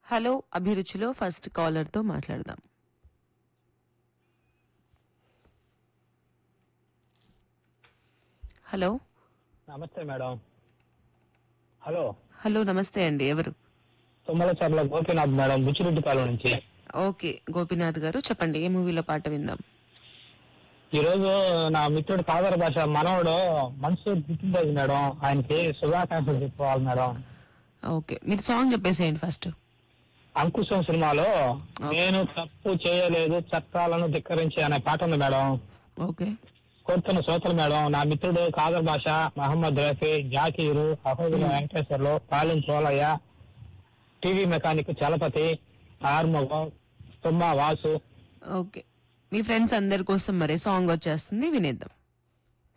hello అభిరుచిలో first caller తో మాట్లాడదాం hello నమస్తే మేడం హలో హలో నమస్తే అండి ఎవరు తుమ్మలచర్ల గోపీనాథ్ మేడం బుచ్చిరెడ్డిపాలెం నుంచి ఓకే గోపీనాథ్ గారు చెప్పండి ఏ మూవీలో పాట విందాం ఈ రోజు నా మిత్రుడు కాదర భాష మనవడు మన్సూర్ పుట్టినరోజు మేడం ఆయనకి శుభాకాంక్షలు చెప్పుకోవాలి మేడం ఓకే మీరు సాంగ్ చెప్పేసేయండి ఫస్ట్ అంకుశం సినిమాలో నేను తప్పు చేయలేదు చట్టాలను ధిక్కరించి అనే పాట ఉంది మేడం ఓకే కోరుతున్న శ్రోతలు మేడం నా మిత్రుడు Khader Basha Mohammed Rafi Zakir Ahobula Venkateswarlu Palem Polaiah TV mechanic Chalapathi Armugam Thumma Vasu okay మీ ఫ్రెండ్స్ అందరి కోసం మరి సాంగ్ వచ్చేస్తుంది వినేద్దాం